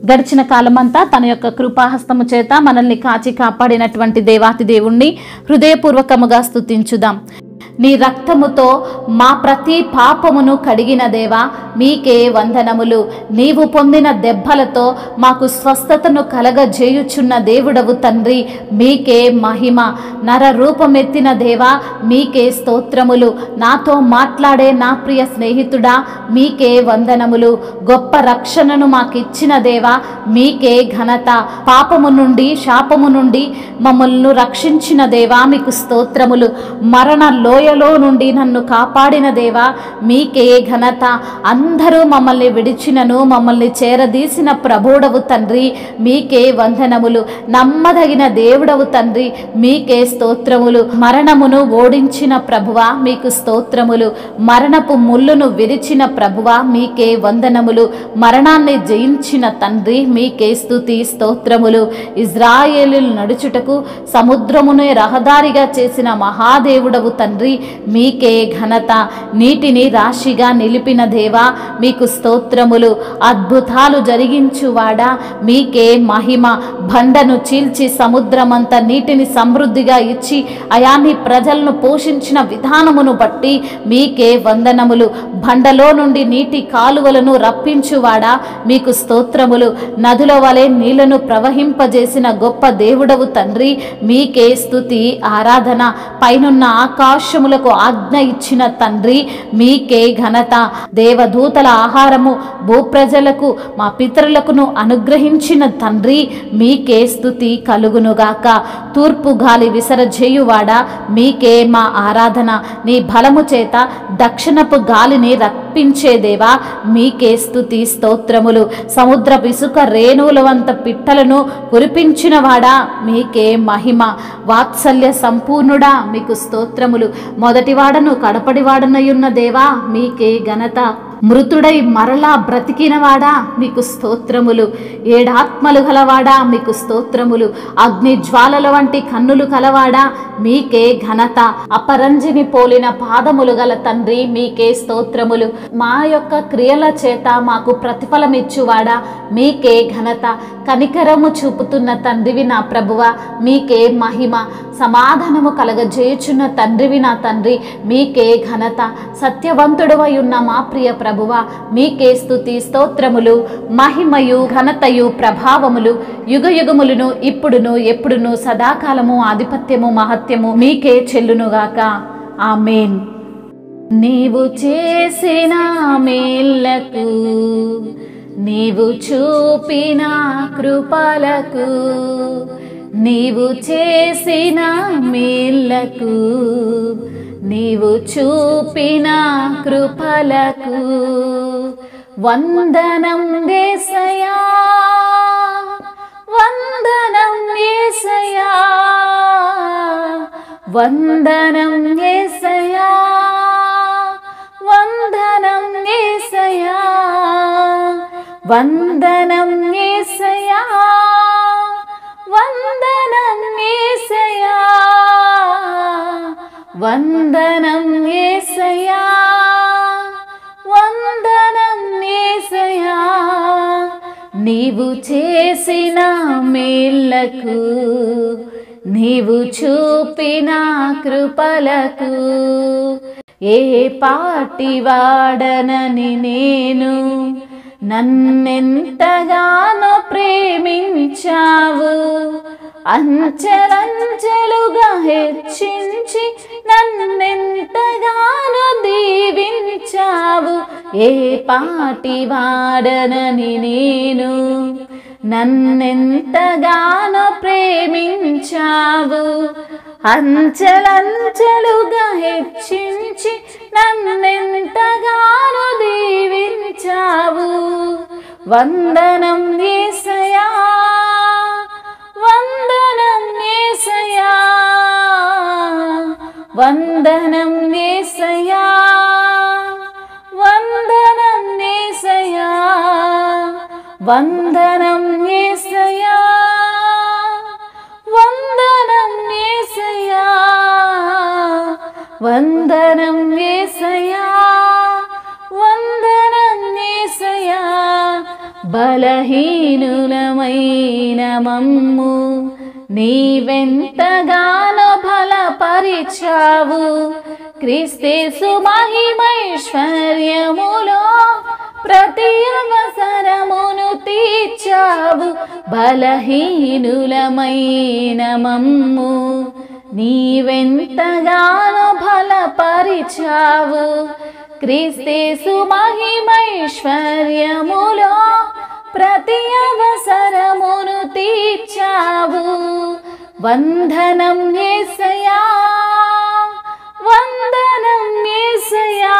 గడిచిన కాలమంతా తన యొక్క కృపాహస్తము చేత మనల్ని కాచి కాపాడినటువంటి దేవాతి దేవుణ్ణి హృదయపూర్వకముగా స్తుతించుదాం నీ రక్తముతో మా ప్రతి పాపమును కడిగిన దేవా మీకే వందనములు నీవు పొందిన దెబ్బలతో మాకు స్వస్థతను కలగజేయుచున్న దేవుడవు తండ్రి మీకే మహిమ నర రూపమెత్తిన దేవా మీకే స్తోత్రములు నాతో మాట్లాడే నా ప్రియ స్నేహితుడా మీకే వందనములు గొప్ప రక్షణను మాకిచ్చిన దేవా మీకే ఘనత పాపము నుండి శాపము నుండి మమ్మల్ని రక్షించిన దేవా మీకు స్తోత్రములు మరణ లోయలో నుండి నన్ను కాపాడిన దేవా మీకే ఘనత అందరూ మమ్మల్ని విడిచినను మమ్మల్ని చేరదీసిన ప్రభుడవు తండ్రి మీకే వందనములు నమ్మదగిన దేవుడవు తండ్రి మీకే స్తోత్రములు మరణమును ఓడించిన ప్రభువా మీకు స్తోత్రములు మరణపు ముళ్ళును విరిచిన ప్రభువా మీకే వందనములు మరణాన్ని జయించిన తండ్రి మీకే స్తుతి స్తోత్రములు ఇజ్రాయేలు నడుచుటకు సముద్రమునే రహదారిగా చేసిన మహాదేవుడవు తండ్రి మీకే ఘనత నీటిని రాశిగా నిలిపిన దేవా మీకు స్తోత్రములు అద్భుతాలు జరిగించువాడా మీకే మహిమ బండను చీల్చి సముద్రమంత నీటిని సమృద్ధిగా ఇచ్చి అయాన్ని ప్రజలను పోషించిన విధానమును బట్టి మీకే వందనములు బండలో నుండి నీటి కాలువలను రప్పించువాడా మీకు స్తోత్రములు నదుల వలె నీళ్లను ప్రవహింపజేసిన గొప్ప దేవుడవు తండ్రి మీకే స్తుతి ఆరాధన పైనున్న ఆకాశములకు ఆజ్ఞ ఇచ్చిన తండ్రి మీకే ఘనత దేవదూతల ఆహారము భూప్రజలకు మా పితరులకును అనుగ్రహించిన తండ్రి మీకే స్తుతి కలుగునుగాక తూర్పు గాలి విసరజేయువాడా మీకే మా ఆరాధన నీ బలము చేత దక్షిణపు గాలిని రప్పించేదేవా మీకే స్తుతి స్తోత్రములు సముద్ర ఇసుక రేణువుల వంత పిట్టలను కురిపించినవాడా మీకే మహిమ వాత్సల్య సంపూర్ణుడా మీకు స్తోత్రములు మొదటివాడను కడపడివాడనయున్న దేవా మీకే ఘనత మృతుడై మరలా బ్రతికినవాడా మీకు స్తోత్రములు ఏడాత్మలు గలవాడా మీకు స్తోత్రములు అగ్ని జ్వాలల వంటి కన్నులు కలవాడా మీకే ఘనత అపరంజిని పోలిన పాదములు గల తండ్రి మీకే స్తోత్రములు మా యొక్క క్రియల చేత మాకు ప్రతిఫలమిచ్చువాడా మీకే ఘనత కనికరము చూపుతున్న తండ్రివి నా ప్రభువ మీకే మహిమ సమాధానము కలగజేయుచున్న తండ్రివి నా తండ్రి మీకే ఘనత సత్యవంతుడవై ఉన్న మా ప్రియ ప్రభువ మీకే స్తుతి స్తోత్రములు మహిమయు ఘనతయు ప్రభావములు యుగ యుగములను ఇప్పుడును ఎప్పుడును సదాకాలము ఆధిపత్యము మహత్యము మీకే చెల్లునుగాక ఆమేన్ నీవు చేసిన మేళ్లకు నీవు చూపిన కృపలకు నీవు చేసిన మేళ్లకు నీవు చూపిన కృపలకు వందనం దేశయా వందనం ఏసయా వందనం ఏసయా వందనం ఏసయా వందనం ఏసయా వందనం ఏసయా వందనం ఏసయా వందనం ఏసయా నీవు చేసిన మేళ్లకు నీవు చూపిన కృపలకు ఏ పాటి వాడనని నేను నన్నెంతగానో ప్రేమించావు అంచెలంచెలుగా హెచ్చించి నన్నెంతగానో దీవించావు ఏ పాటి వాడనని నేను నన్నెంతగానో ప్రేమించావు అంచెలంచెలుగా హెచ్చించి నన్నెంతగానో దీవించావు వందనం ఏసయా వందనం ఏసయా వందనం ఏసయా వందనం ఏసయా వందనం ఏసయా వందనం ఏసయా వందనం ఏసయా వందనం ఏసయా బలహీనులమైన మమ్ము నీవెంతగానో బలపరిచావు క్రీస్తేసు మహిమైశ్వర్యములో ప్రతి అవసరమును తీర్చావు బలహీనులమైన మమ్ము నీవెంతగానో బలపరిచావు క్రీస్తేసు మహిమైశ్వర్యములో ప్రతి అవసరమును తీర్చావు వందనం ఏసయా వందనం ఏసయా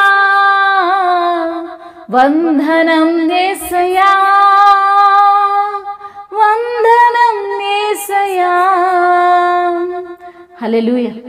వందనం ఏసయా వందనం ఏసయా హల్లెలూయా